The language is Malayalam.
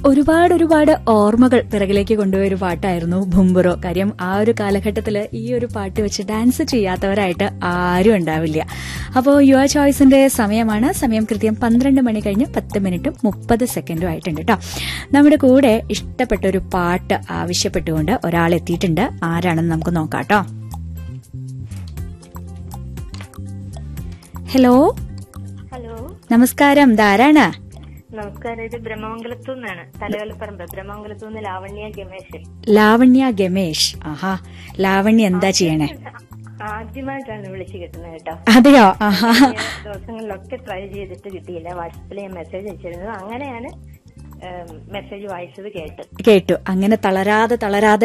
ഒരുപാട് ഒരുപാട് ഓർമ്മകൾ പിറകിലേക്ക് കൊണ്ടുപോയ ഒരു പാട്ടായിരുന്നു ബുംബറോ കാര്യം ആ ഒരു കാലഘട്ടത്തിൽ ഈ ഒരു പാട്ട് വെച്ച് ഡാൻസ് ചെയ്യാത്തവരായിട്ട് ആരും ഉണ്ടാവില്ല അപ്പോൾ യുവ ചോയ്സിന്റെ സമയമാണ് സമയം കൃത്യം പന്ത്രണ്ട് മണി കഴിഞ്ഞ് പത്ത് മിനിറ്റും മുപ്പത് സെക്കൻഡും ആയിട്ടുണ്ട് കേട്ടോ നമ്മുടെ കൂടെ ഇഷ്ടപ്പെട്ട ഒരു പാട്ട് ആവശ്യപ്പെട്ടുകൊണ്ട് ഒരാൾ എത്തിയിട്ടുണ്ട് ആരാണെന്ന് നമുക്ക് നോക്കാം കേട്ടോ ഹലോ ഹലോ നമസ്കാരം ധാരാണ് നമസ്കാരം ഇത് ബ്രഹ്മമംഗലത്തു നിന്നാണ് തലകലപ്പറമ്പ് ബ്രഹ്മമംഗലത്തു നിന്ന് ലാവണ്യ ഗമേഷ് ലാവണ്യ ഗമേഷ് ആഹാ ലാവണ്യ എന്താ ചെയ്യണേ ആദ്യമായിട്ടാണ് വിളിച്ചു കിട്ടുന്നത് കേട്ടോ അതെയോ ആഹാ ഈ ദിവസങ്ങളിലൊക്കെ ട്രൈ ചെയ്തിട്ട് കിട്ടിയില്ല വാട്സപ്പിൽ ഞാൻ മെസ്സേജ് അയച്ചിരുന്നു അങ്ങനെയാണ് മെസ്സേജ് വായിച്ചത് കേട്ട് കേട്ടു അങ്ങനെ തളരാതെ തളരാതെ